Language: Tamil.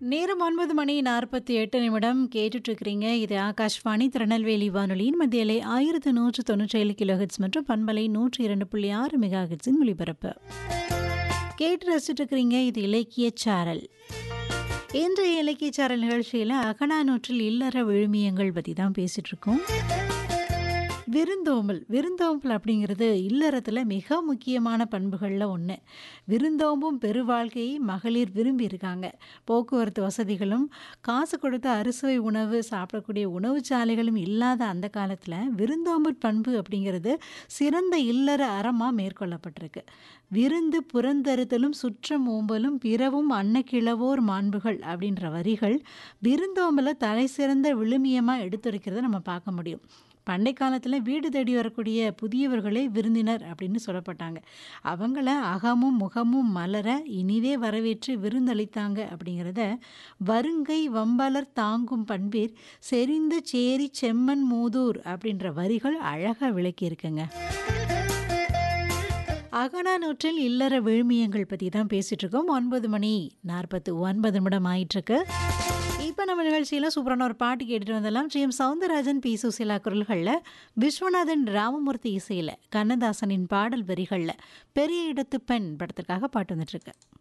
நேரம் ஒன்பது மணி நாற்பத்தி எட்டு நிமிடம் கேட்டுட்டு இருக்கிறீங்க இது ஆகாஷ்வாணி திருநெல்வேலி வானொலியின் மத்தியலை ஆயிரத்து நூற்று தொண்ணூற்றி ஏழு கிலோஹெட்ஸ் மற்றும் பண்பலை நூற்றி இரண்டு புள்ளி ஆறு மெகா ஹெட்ஸின் ஒளிபரப்பு கேட்டு ரசிச்சுட்டு இருக்கிறீங்க இது இலக்கிய சாரல் இன்றைய இலக்கிய சாரல் நிகழ்ச்சியில் அகனானூற்றில் இல்லற விழுமியங்கள் பற்றி தான் பேசிட்டு இருக்கோம் விருந்தோம்பல் விருந்தோம்பல் அப்படிங்கிறது இல்லறத்தில் மிக முக்கியமான பண்புகளில் ஒன்று விருந்தோம்பும் பெருவாழ்க்கையை மகளிர் விரும்பி இருக்காங்க போக்குவரத்து வசதிகளும் காசு கொடுத்த அறுசுவை உணவு சாப்பிடக்கூடிய உணவுச்சாலைகளும் இல்லாத அந்த காலத்தில் விருந்தோம்பல் பண்பு அப்படிங்கிறது சிறந்த இல்லற அறமாக மேற்கொள்ளப்பட்டிருக்கு விருந்து புறந்தருத்தலும் சுற்றம் ஓம்பலும் பிறவும் அன்னக்கிழவோர் மாண்புகள் அப்படின்ற வரிகள் விருந்தோம்பலை தலை சிறந்த விழுமியமாக எடுத்துரைக்கிறத நம்ம பார்க்க முடியும் பண்டை காலத்தில் வீடு தேடி வரக்கூடிய புதியவர்களே விருந்தினர் அப்படின்னு சொல்லப்பட்டாங்க அவங்கள அகமும் முகமும் மலர இனிதே வரவேற்று விருந்தளித்தாங்க அப்படிங்கிறத வருங்கை வம்பலர் தாங்கும் பண்பீர் செறிந்து சேரி செம்மன் மூதூர் அப்படின்ற வரிகள் அழகாக விளக்கியிருக்குங்க அகனானூற்றில் இல்லற விழுமியங்கள் பற்றி தான் பேசிகிட்டு இருக்கோம் ஒன்பது மணி நாற்பத்து ஒன்பது நிமிடம் ஆயிட்டுருக்கு இப்போ நம்ம நிகழ்ச்சியில் சூப்பரான ஒரு பாட்டு கேட்டுட்டு வந்தெல்லாம் ஸ்ரீ எம் சவுந்தரராஜன் பி சுசீலா குரல்களில் விஸ்வநாதன் ராமமூர்த்தி இசையில் கண்ணதாசனின் பாடல் வரிகளில் பெரிய இடத்து பெண் படத்திற்காக பாட்டு வந்துட்டுருக்கு